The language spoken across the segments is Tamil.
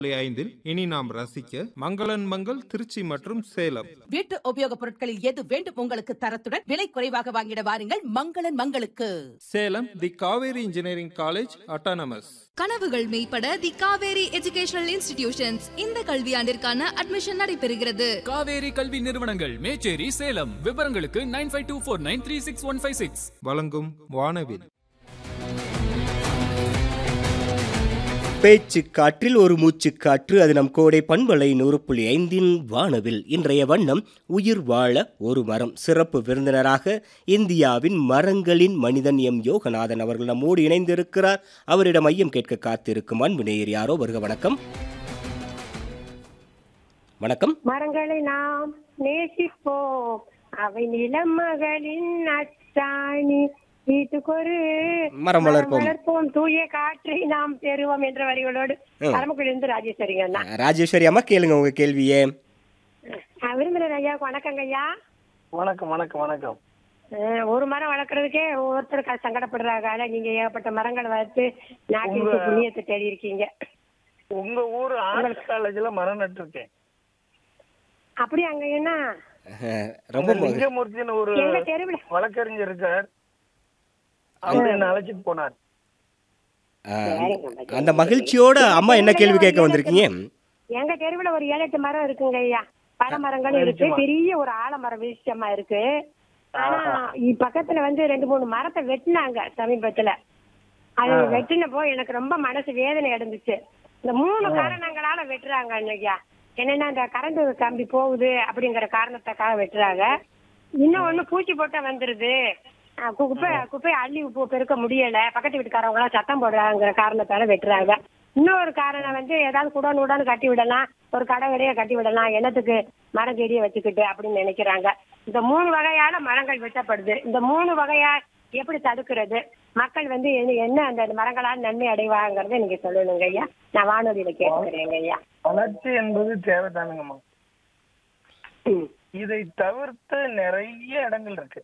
புள்ளி ஐந்தில் இனி நாம் ரசிக்க மங்களன் மங்கள் திருச்சி மற்றும் சேலம் வீட்டு உபயோகப் பொருட்களில் எது வேண்டும் உங்களுக்கு தரத்துடன் விலை குறைவாக வாங்கிட வாருங்கள் மங்களன் மங்களுக்கு Salem the Kaveri engineering college autonomous கனவுகள் மெய்ப்பட தி காவேரி எஜுகேஷனல் இன்ஸ்டிடியூஷன்ஸ் இந்த கல்வியாண்டிற்கான அட்மிஷன் நடைபெறுகிறது காவேரி கல்வி நிறுவனங்கள் மேச்சேரி சேலம் விவரங்களுக்கு nine five two four nine three six one five six வழங்கும் வானவில் பேச்சு காற்றில் ஒரு மூச்சு காற்று அது நம் கோடை பண்பலை நூறு புள்ளி ஐந்தின் வானவில் இன்றைய வண்ணம் உயிர் வாழ ஒரு மரம் சிறப்பு விருந்தினராக இந்தியாவின் மரங்களின் மனிதன் எம் யோகநாதன் அவர்கள் நம்மோடு இணைந்திருக்கிறார் அவரிடம் ஐயம் கேட்க காத்திருக்கும் அன்பு நேயர் யாரோ வருக வணக்கம் வணக்கம் மரங்களை நாம் நேசிப்போம் அவை நிலமகளின் அச்சாணி வீட்டுக்கொரு மரம் வளர்ப்போம். வளர்ப்போம் தூய காற்றை நாம் பெறுவோம் என்ற வரிகளோடு ம். பரமக்குடியிலிருந்து ராஜேஸ்வரிங்க அண்ணா ராஜேஸ்வரி அம்மா கேளுங்க உங்க கேள்வியே அஹ் விருந்தினர் ஐயாவுக்கு வணக்கங்க ஐயா வணக்கம் வணக்கம் வணக்கம் அஹ் ஒரு மரம் வளர்க்கறதுக்கே ஒவ்வொருத்தர் க- சங்கடப்படுறாங்க ஆனா நீங்க ஏகப்பட்ட மரங்கள் வளர்த்து நாட்டிற்கு உங்க- புண்ணியத்தை தேடி இருக்கீங்க உங்க ஊர் ஆர்ட்ஸ் காலேஜ்ல மரம் நட்டிருக்கேன் அப்படி அங்க என்ன அஹ், ரொம்ப ம- லிங்கமூர்த்தின்னு ஒரு எங்க தெருவுல வழக்கறிஞர் இருக்கார் அவர் என்ன அழைச்சிட்டு போனார் அஹ், அந்த மகிழ்ச்சியோட அம்மா என்ன கேள்வி கேட்க வந்திருக்கீங்க எங்க தெருவுல ஒரு ஏழு எட்டு மரம் இருக்குங்க ஐயா பல மரங்களும் இருக்கு நிச்சயமா. பெரிய ஒரு ஆலமரம் வெளிச்சமா இருக்கு ஆனா இ- பக்கத்துல வந்து ரெண்டு மூணு மரத்தை வெட்டினாங்க சமீபத்துல அது வெட்டினப்போ எனக்கு ரொம்ப மனசு வேதனை அடைஞ்சிச்சு இந்த மூணு காரணங்களால வெட்டுறாங்க ஐயா என்னன்னா இந்த கரண்ட் கம்பி போகுது அப்படிங்கிற காரணத்துக்காக வெட்டுறாங்க இன்னும் ஒண்ணு பூச்சி போட்டா வந்துருது அஹ் கு- குப்பை குப்பையை அள்ளி உப்பு பெருக்க முடியல பக்கத்து வீட்டுக்காரவங்க எல்லாம் சத்தம் போடுறாங்கிற காரணத்தால வெட்டுறாங்க இன்னொரு காரணம் வந்து ஏதாவது குடோன் உடான்னு கட்டி விடலாம் ஒரு கடை கடையை கட்டி விடலாம் என்னத்துக்கு மரம் செடியை வச்சுக்கிட்டு அப்படின்னு நினைக்கிறாங்க இந்த மூணு வகையான மரங்கள் வெட்டப்படுது இந்த மூணு வகையா எப்படி தடுக்கிறது மக்கள் வந்து என்ன- என்ன அந்த மரங்களால் நன்மை அடைவாங்கிறத நீங்க சொல்லணுங்க ஐயா நான் வானொலியில கேட்டுக்கிறேங்க ஐயா வளர்ச்சி என்பது தேவைதானுங்கம்மா ம். இதை தவிர்த்து நிறைய இடங்கள் இருக்கு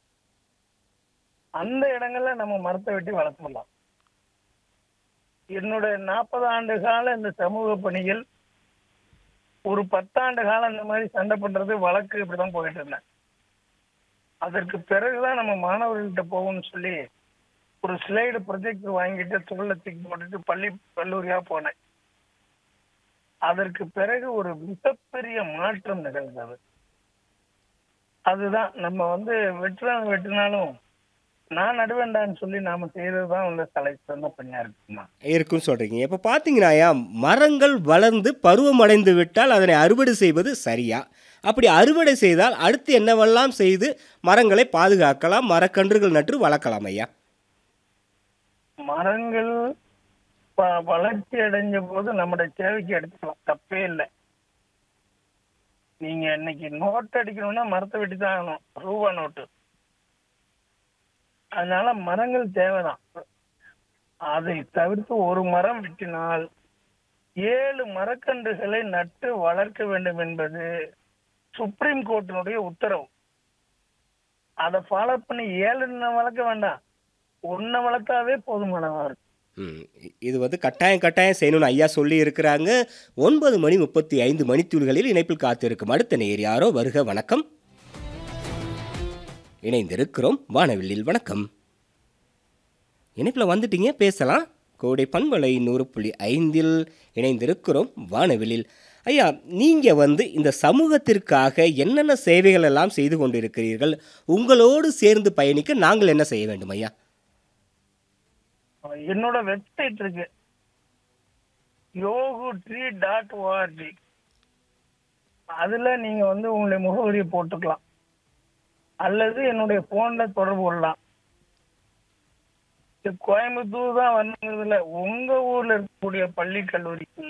அந்த இடங்கள்ல நம்ம மரத்தை வெட்டி வளர்த்துடலாம் என்னுடைய நாற்பது ஆண்டு கால இந்த சமூக பணிகள் ஒரு பத்தாண்டு காலம் இந்த மாதிரி சண்டை பண்றது வழக்கு இப்படிதான் போயிட்டு இருந்தேன் அதற்கு பிறகுதான் நம்ம மாணவர்கள்ட்ட போகணும்னு சொல்லி ஒரு ஸ்லைடு ப்ரொஜெக்டர் வாங்கிட்டு தோல்ல தூக்கி போட்டுட்டு பள்ளி கல்லூரியா போனேன் அதற்கு பிறகு ஒரு மிகப்பெரிய மாற்றம் நிகழ்ந்தது அதுதான் நம்ம வந்து வெட்டுறாங்க வெட்டினாலும் நான் நடுவேண்டான்னு சொல்லி நாம செய்யறதுதான் வந்து தலை சிறந்த பணியா இருக்குமா இருக்குன்னு சொல்றீங்க இப்போ பார்த்தீங்கன்னாயா மரங்கள் வளர்ந்து பருவமடைந்து விட்டால் அதனை அறுவடை செய்வது சரியா அப்படி அறுவடை செய்தால் அடுத்து என்னவெல்லாம் செய்து மரங்களை பாதுகாக்கலாம் மரக்கன்றுகள் நட்டு வளர்க்கலாம் ஐயா மரங்கள் வ- வளர்ச்சி அடைஞ்ச போது நம்முடைய தேவைக்கு எடுத்துக்கலாம் தப்பே இல்லை நீங்க இன்னைக்கு நோட் அடிக்கணும்னா மரத்தை வெட்டி தான் ஆகணும் ரூபா நோட்டு அதனால மரங்கள் தேவைதான் அதை தவிர்த்து ஒரு மரம் வெட்டினால் ஏழு மரக்கன்றுகளை நட்டு வளர்க்க வேண்டும் என்பது சுப்ரீம் கோர்ட்டினுடைய உத்தரவு அதை ஃபாலோ பண்ணி ஏழு வளர்க்க வேண்டாம் ஒன்ன வளர்த்தாவே போதுமானதா இருக்கும் ம், இது வந்து கட்டாயம் கட்டாயம் செய்யணும்னு ஐயா சொல்லி இருக்கிறாங்க ஒன்பது மணி முப்பத்தி ஐந்து மணித்துளிகளில் இணைப்பில் காத்திருக்கும் அடுத்த நேர் யாரோ வருக வணக்கம் இணைந்திருக்கிறோம் வானவில்லில் வணக்கம் இணைப்பில் வந்துட்டீங்க பேசலாம் கோடை பண்பலை நூறு புள்ளி ஐந்தில் இணைந்திருக்கிறோம் வானவில்லில் ஐயா நீங்கள் வந்து இந்த சமூகத்திற்காக என்னென்ன சேவைகள் எல்லாம் செய்து கொண்டிருக்கிறீர்கள் உங்களோடு சேர்ந்து பயணிக்க நாங்கள் என்ன செய்ய வேண்டும் ஐயா என்னோட வெப்சைட் இருக்கு யோகு ட்ரீ டாட் ஓஆர்ஜி அதுல நீங்க வந்து உங்களுடைய முகவரியை போட்டுக்கலாம் அல்லது என்னுடைய போன்ல தொடர்பு கொள்ளலாம் இது கோயம்புத்தூர் தான் வரணுங்கிறதுல உங்க ஊர்ல இருக்கக்கூடிய பள்ளி கல்லூரிக்கு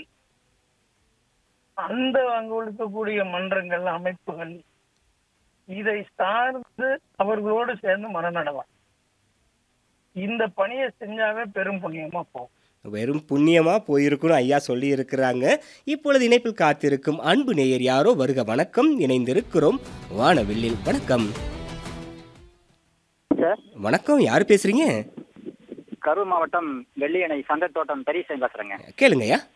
அந்த அங்க இருக்கக்கூடிய மன்றங்கள் அமைப்புகள் இதை சார்ந்து அவர்களோடு சேர்ந்து மரம் நடலாம் இந்த பணியை செஞ்சாவே பெரும் புண்ணியமா போகும் வெறும் புண்ணியமா போயிருக்குன்னு ஐயா சொல்லி இருக்கிறாங்க இப்பொழுது இணைப்பில் காத்திருக்கும் அன்பு நேயர் யாரோ வருக வணக்கம் இணைந்திருக்கிறோம் வானவில்லில் வணக்கம் சார் வணக்கம் யார் பேசுறீங்க கரூர் மாவட்டம் வெள்ளியணை சந்தை தோட்டம் பெரியசாமி பேசுறேங்க கேளுங்க ஐயா